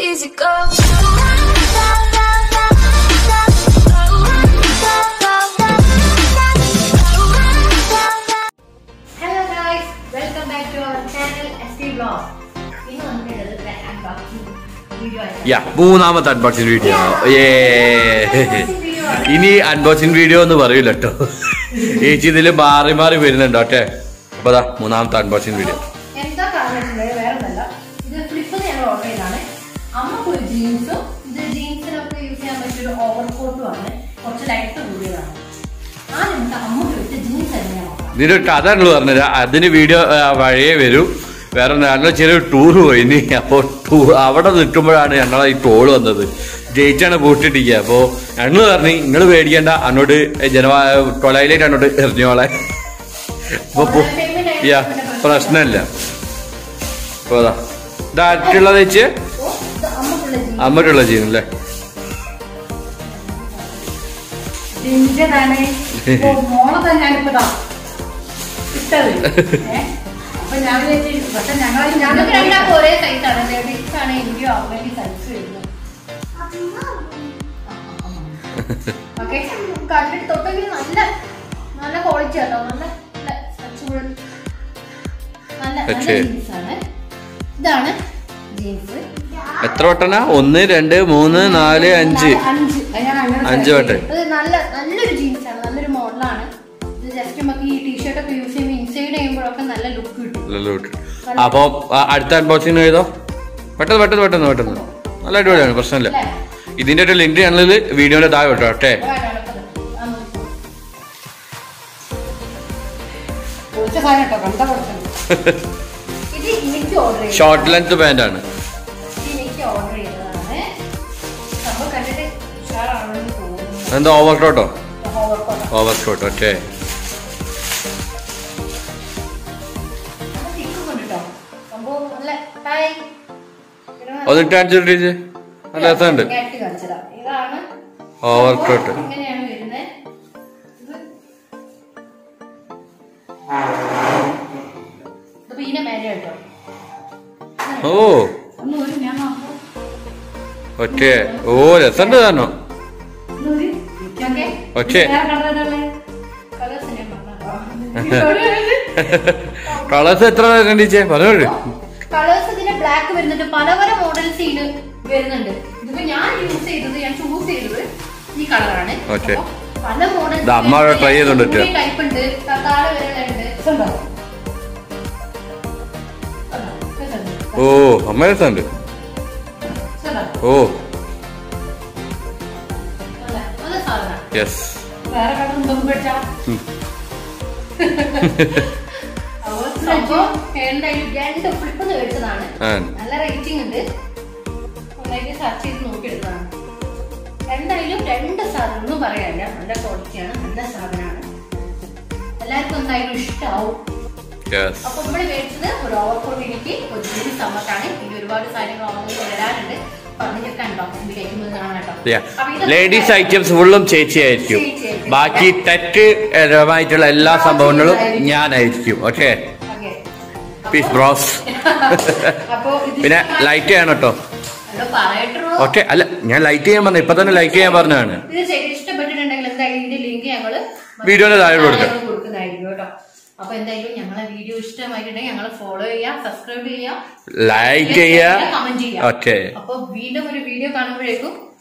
easy go. Hello guys welcome back to our channel S T blog ഇന്ന് വന്നിട്ടുള്ളത് unboxing video യാ മൂന്നാമത്തെ unboxing video ഏ ഇനി unboxing video എന്ന് പറയൂല കേട്ടോ ചേച്ചി ഇതില് മാറി മാറി വരുന്നുണ്ടോ ഓട്ടെ അപ്പൊ അതാ മൂന്നാമത്തെ അൺബോക്സിംഗ് വീഡിയോ എന്താ കാണിച്ചിട്ടുള്ളത് വേറെ ഒന്നല്ല ഇത് ഫ്ലിപ്പ് ഞങ്ങൾ ഓർഡർ ചെയ്താണ് അമ്മക്ക് ഒരു ജീൻസും ഇത് ജീൻസിനൊക്കെ യൂസ് ചെയ്യാൻ പറ്റിയൊരു ഓവർ കോട്ടും ആണ് കുറച്ച് ലൈറ്റ് കൂടിയതാണ് ആദ്യം നമുക്ക് അമ്മക്ക് വെച്ച ജീൻസ് എങ്ങനെയാണ് നോക്കാം ഇതിന്റെ ഒരു കഥ നിങ്ങൾ പറഞ്ഞുതരാ അതിന് വീഡിയോ വഴിയേ വരൂ വേറെ ഞങ്ങൾ ചെറിയ ടൂർ പോയിനി അപ്പോൾ ടൂ അവിടെ നിൽക്കുമ്പോഴാണ് ഞങ്ങളെ ഈ ടോള് വന്നത് ജയിച്ചാണ് പൂട്ടിട്ടിരിക്കുക അപ്പോൾ ഞങ്ങൾ പറഞ്ഞു നിങ്ങൾ പേടിക്കണ്ട എന്നോട് ജനവാ ടൊലയിലേക്ക് എന്നോട് എറിഞ്ഞോളെ അപ്പൊ യാ പ്രശ്നമില്ല അപ്പൊ അതാ ഇതായിട്ടുള്ളത് വെച്ച് അപ്പോൾ ഇത് അമ്മക്കുള്ള ജീൻസ് അമ്മട്ടുള്ള ചെയ്യുന്നല്ലേ ജിഞ്ചനാണ് മോളെ ഞാനിപ്പോ ദാ ഇട്ടത് ഏ? അപ്പൊ ഞാൻ വിചാരിച്ചു പക്ഷെ ഞങ്ങൾ ഞങ്ങൾക്ക് രണ്ടാൾക്കും ഒരേ സൈസാണ് ലേഡീസ് ആണ് ഇന്ത്യ വേണ്ടി സൈസ് വരുന്നത് ഓക്കെ കണ്ടിട്ട് തൊട്ടെങ്കിൽ നല്ല നല്ല ക്വാളിറ്റി ആട്ടോ നല്ല നല്ല സ്ട്രെച്ചബിൾ നല്ല നല്ല പക്ഷേ- ജീൻസ് ആണ് ഇതാണ് ജീൻസ് എത്ര വട്ടനാ ഒന്ന് രണ്ട് മൂന്ന് നാല് അഞ്ച് അഞ്ച് അത് ഞാൻ അങ്ങനെ അഞ്ച് select വട്ടം. ചെയ്തു. ഇത് നല്ല നല്ലൊരു ജീൻസ് ആണ് നല്ലൊരു മോഡലാണ് ഇത് ജസ്റ്റ് നമുക്ക് ഈ ടീഷർട്ട് ഒക്കെ യൂസ് ചെയ്യുമ്പോൾ ഇൻസൈഡ് ചെയ്യുമ്പോഴൊക്കെ നല്ല ലുക്ക് കിട്ടും ഇല്ലല്ലോ ഇട്ട്. അപ്പൊ ആ, അടുത്ത അൺബോക്സിംഗ് എഴുതോ പെട്ടെന്ന് പെട്ടെന്ന് പെട്ടെന്ന് പെട്ടെന്ന് നല്ല അടിപൊളിയാണ് പ്രശ്നമില്ല അല്ലേ? ഇതിന്റെ ഒരു ലിങ്ക് ഞങ്ങളില് വീഡിയോന്റെ താഴെ വിട്ടോ ഓട്ടെ വേണം, എളുപ്പത്തിൽ. ആ, നോക്കൂ. പൊളിച്ച സാധനം കേട്ടോ കണ്ട പൊളിച്ചത്. ഇത് എനിക്ക് ഓർഡർ ചെയ്തു ഷോർട്ട് ലെങ്ത് പാന്റ് ആണ് ഇത് എനിക്ക് ഓർഡർ ചെയ്തതാണ് സംഭവം കണ്ടിട്ട് ഉഷാറാണെന്ന് തോന്നുന്നു എന്താ ഓവർ കോട്ടോ ഓവർക്കോട്ട് ഓവർ കോട്ട് ഓക്കെ അത് തിക്ക് കൊണ്ടിട്ടോ സംഭവം നല്ല ഹായ് ഒന്നിട്ട് കാണിച്ചിട്ട് നല്ല രസമുണ്ട് ഇങ്ങോട്ട് കാണിച്ചതാ. ഇതാണ് ഓവർ സംഭവം കോട്ട് ഇങ്ങനെയാണ് വരുന്നത് ഇത് ഇതിപ്പോ ഇതിന്റെ മേലെ കേട്ടോ ഓ ഒന്ന് ഒരു ഞാൻ നോക്കാം. ഒറ്റേ ഓ രസമുണ്ട് താനോ ഒന്ന് ഒരു ഓക്കേ? ഓക്കേ. വേറെ colour ഏതാ ഉള്ളെ? Colours ഞാൻ പറഞ്ഞുതരാം. കളേഴ്സ് എത്ര കണ്ടിച്ചേ പറഞ്ഞോളൂ കളേഴ്സ് ഇതിന്റെ ബ്ലാക്ക് വരുന്നുണ്ട് പല പല മോഡൽസ് ഇതിൽ വരുന്നുണ്ട് ഇതിപ്പോ ഞാൻ യൂസ് ചെയ്തത് ഞാൻ ചൂസ് ചെയ്തത് ഈ കളറാണ് Okay. പല മോഡൽസ് ഇത് അമ്മ അവിടെ try ചെയ്തോണ്ട് ഇരിക്കുവാ. ടൈപ്പ് ഉണ്ട് താഴെ വരുന്നുണ്ട് ഓ അമ്മ രസമുണ്ട് ഓ യെസ് വേറെ കളർ ഉണ്ടോ പഠിച്ചാ എന്തായാലും രണ്ട് ഫ്ലിപ്പ് മേടിച്ചതാണ് ആ നല്ല റേറ്റിംഗ് ഉണ്ട് നന്നായിട്ട് സെർച്ച് ചെയ്ത് നോക്കിയെടുത്തതാണ് എന്തായാലും രണ്ട് സാധനം ഒന്നും പറയാനില്ല നല്ല ക്വാളിറ്റിയാണ് നല്ല സാധനമാണ് എല്ലാവർക്കും എന്തായാലും ഇഷ്ടമാവും യെസ് അപ്പൊ നമ്മൾ മേടിച്ചത് ഒരു ഓവർകോട്ട് എനിക്ക് ഒരു ജൂലി സമ്മക്കാണ് ഇനി ഒരുപാട് കാര്യങ്ങൾ ഓൺലൈനിൽ വരാനുണ്ട് അപ്പൊ അതിനൊക്കെ അൺബോക്സിംഗ് കഴിക്കുന്നത് കാണാം കേട്ടോ അപ്പൊ ഇതൊക്കെ ലേഡീസ് ഐറ്റംസ് ഫുള്ളും ചേച്ചി ആയിരിക്കും ചേച്ചിയായിരിക്കും. ബാക്കി ടെറ്റ് പരമായിട്ടുള്ള എല്ലാ സംഭവങ്ങളും ഞാനായിരിക്കും ഓക്കെ Okay. പീസ് ബ്രോസ് അപ്പൊ ഇത് പിന്നെ ലൈറ്റ് ചെയ്യണം കേട്ടോ ഹലോ പറയട്ടോ ഓക്കെ അല്ല ഞാൻ ലൈറ്റ് ചെയ്യാൻ പറഞ്ഞു ഇപ്പൊ തന്നെ ലൈറ്റ് ചെയ്യാൻ പറഞ്ഞാണ് ഇത് ചെയ്ത് ഇഷ്ടപ്പെട്ടിട്ടുണ്ടെങ്കിൽ എന്തായാലും ഇതിന്റെ ലിങ്ക് ഞങ്ങള് വീഡിയോയുടെ താഴെ കൊടുക്കാം. ഞങ്ങള് കൊടുക്കുന്നതായിരിക്കും കേട്ടോ അപ്പൊ എന്തായാലും ഞങ്ങളെ വീഡിയോ ഇഷ്ടമായിട്ടുണ്ടെങ്കിൽ ഞങ്ങളെ ഫോളോ ചെയ്യാം സബ്സ്ക്രൈബ് ചെയ്യാം ലൈക്ക് ചെയ്യാ കമന്റ് ചെയ്യാം ഓക്കെ അപ്പൊ വീണ്ടും ഒരു വീഡിയോ കാണുമ്പോഴേക്കും